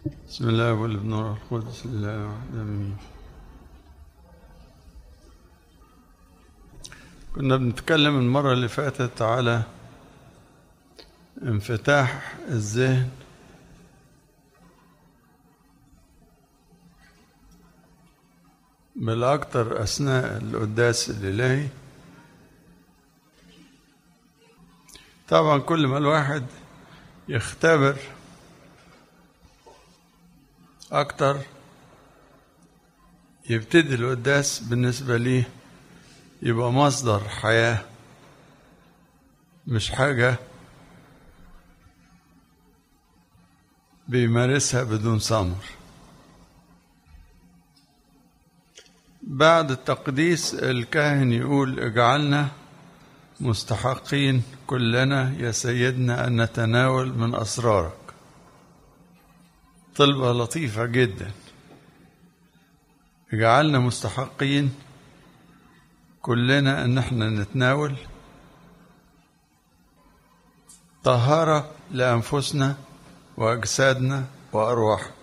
بسم الله والابن والروح القدس الله واحد امين كنا بنتكلم المرة اللي فاتت على انفتاح الذهن بالأكثر أثناء القداس الإلهي طبعا كل ما الواحد يختبر أكتر يبتدي القداس بالنسبة ليه يبقى مصدر حياة مش حاجة بيمارسها بدون ثمر بعد التقديس الكاهن يقول اجعلنا مستحقين كلنا يا سيدنا أن نتناول من أسرارك طلبة لطيفة جدا اجعلنا مستحقين كلنا ان احنا نتناول طهارة لأنفسنا وأجسادنا وأرواحنا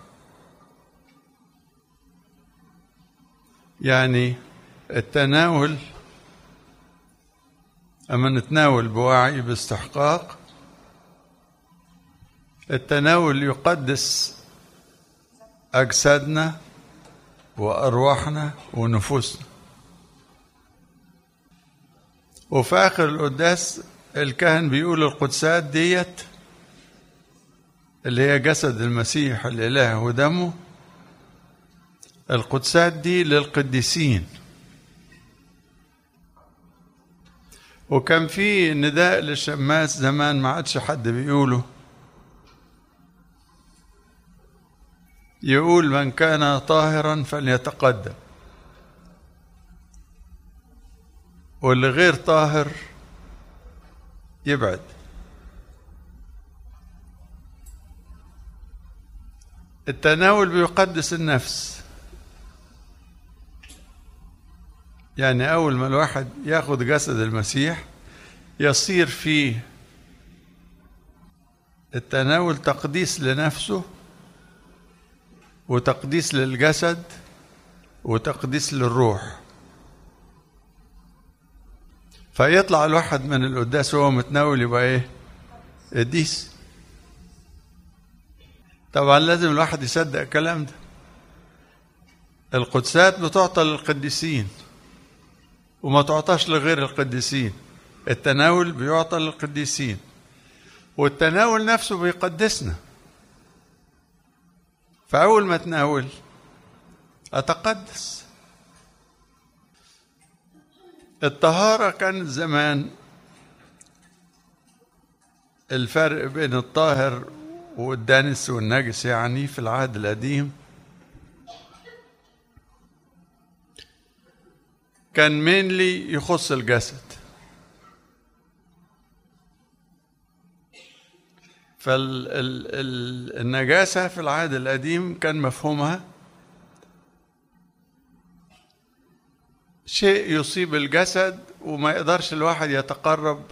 يعني التناول أما نتناول بوعي باستحقاق التناول يقدس أجسادنا وأرواحنا ونفوسنا وفي آخر القداس الكاهن بيقول القدسات ديت اللي هي جسد المسيح الإله ودمه القدسات دي للقديسين وكان في نداء للشماس زمان ما عادش حد بيقوله يقول من كان طاهرا فليتقدم واللي غير طاهر يبعد التناول بيقدس النفس يعني أول ما الواحد ياخد جسد المسيح يصير فيه التناول تقديس لنفسه وتقديس للجسد وتقديس للروح فيطلع الواحد من القداس وهو متناول يبقى ايه قديس طبعا لازم الواحد يصدق الكلام ده القدسات بتعطى للقديسين وما تعطاش لغير القديسين التناول بيعطى للقديسين والتناول نفسه بيقدسنا فأول ما أتناول أتقدس الطهارة كان زمان الفرق بين الطاهر والدانس والنجس يعني في العهد القديم كان مينلي يخص الجسد فالنجاسة في العهد القديم كان مفهومها شيء يصيب الجسد وما يقدرش الواحد يتقرب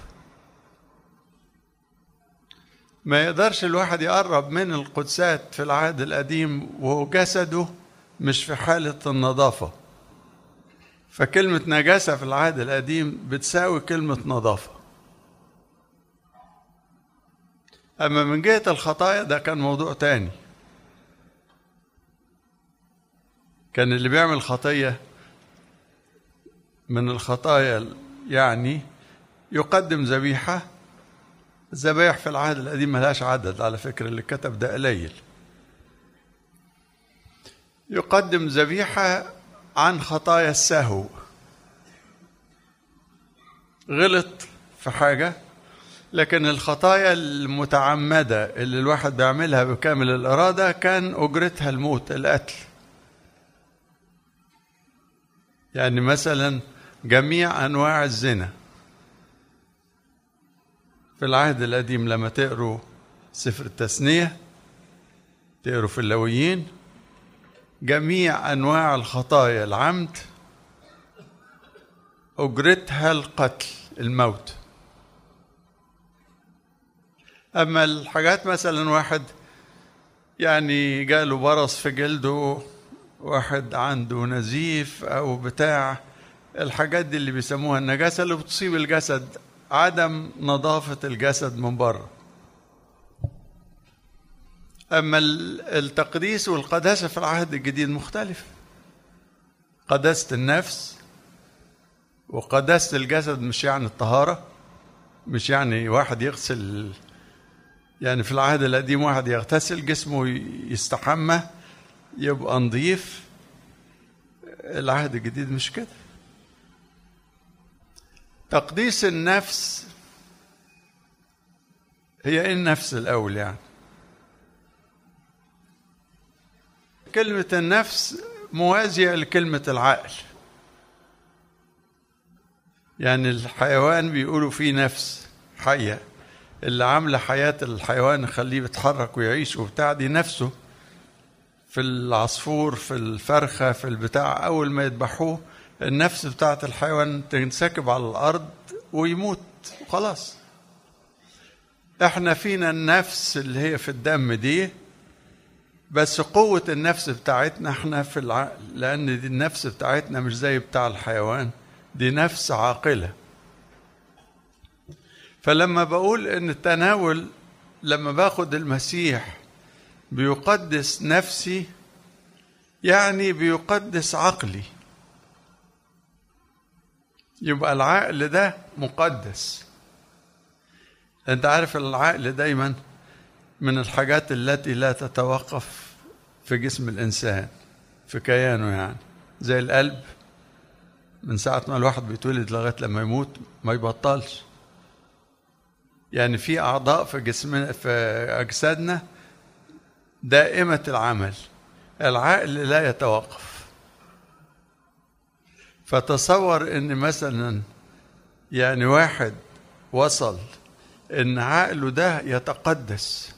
ما يقدرش الواحد يقرب من القدسات في العهد القديم وهو جسده مش في حالة النظافة فكلمة نجاسة في العهد القديم بتساوي كلمة نظافة أما من جهة الخطايا ده كان موضوع تاني كان اللي بيعمل خطية من الخطايا يعني يقدم ذبيحة الذبايح في العهد القديم ملهاش عدد على فكرة اللي كتب ده قليل يقدم ذبيحة عن خطايا السهو غلط في حاجة لكن الخطايا المتعمدة اللي الواحد بيعملها بكامل الإرادة كان أجرتها الموت القتل يعني مثلا جميع أنواع الزنا في العهد القديم لما تقروا سفر التثنية تقروا في اللويين جميع أنواع الخطايا العمد أجرتها القتل الموت أما الحاجات مثلا واحد يعني جاله برص في جلده واحد عنده نزيف او بتاع الحاجات دي اللي بيسموها النجاسة اللي بتصيب الجسد عدم نظافة الجسد من بره أما التقديس والقداسة في العهد الجديد مختلف قداسة النفس وقداسة الجسد مش يعني الطهارة مش يعني واحد يغسل يعني في العهد القديم واحد يغتسل جسمه يستحمى يبقى نظيف العهد الجديد مش كده تقديس النفس هي ايه النفس الاول يعني كلمة النفس موازية لكلمة العقل يعني الحيوان بيقولوا فيه نفس حية اللي عاملة حياة الحيوان خليه بيتحرك ويعيش وبتاع دي نفسه في العصفور في الفرخة في البتاع أول ما يذبحوه النفس بتاعت الحيوان تنسكب على الأرض ويموت وخلاص احنا فينا النفس اللي هي في الدم دي بس قوة النفس بتاعتنا احنا في العقل لأن دي النفس بتاعتنا مش زي بتاع الحيوان دي نفس عاقلة فلما بقول ان التناول لما باخد المسيح بيقدس نفسي يعني بيقدس عقلي يبقى العقل ده مقدس انت عارف العقل دايما من الحاجات التي لا تتوقف في جسم الانسان في كيانه يعني زي القلب من ساعة ما الواحد بيتولد لغاية لما يموت ما يبطلش يعني في أعضاء في جسمنا في أجسادنا دائمة العمل العقل لا يتوقف فتصور ان مثلا يعني واحد وصل ان عقله ده يتقدس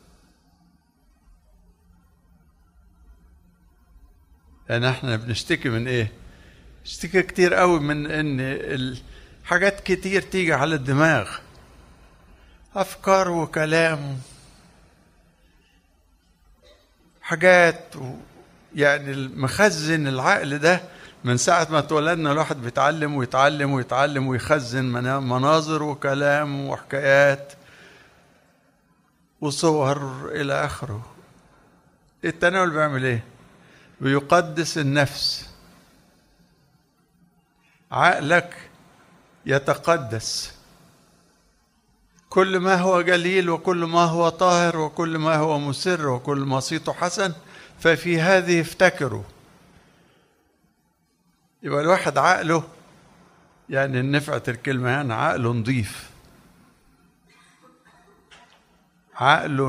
يعني احنا بنشتكي من ايه نشتكي كتير قوي من ان الحاجات كتير تيجي على الدماغ افكار وكلام حاجات و يعني المخزن العقل ده من ساعة ما اتولدنا الواحد بيتعلم ويتعلم ويتعلم ويخزن مناظر وكلام وحكايات وصور إلى آخره التناول بيعمل إيه؟ بيقدس النفس عقلك يتقدس كل ما هو جليل وكل ما هو طاهر وكل ما هو مسر وكل ما صيته حسن ففي هذه افتكروا يبقى الواحد عقله يعني نفعة الكلمة يعني عقله نظيف عقله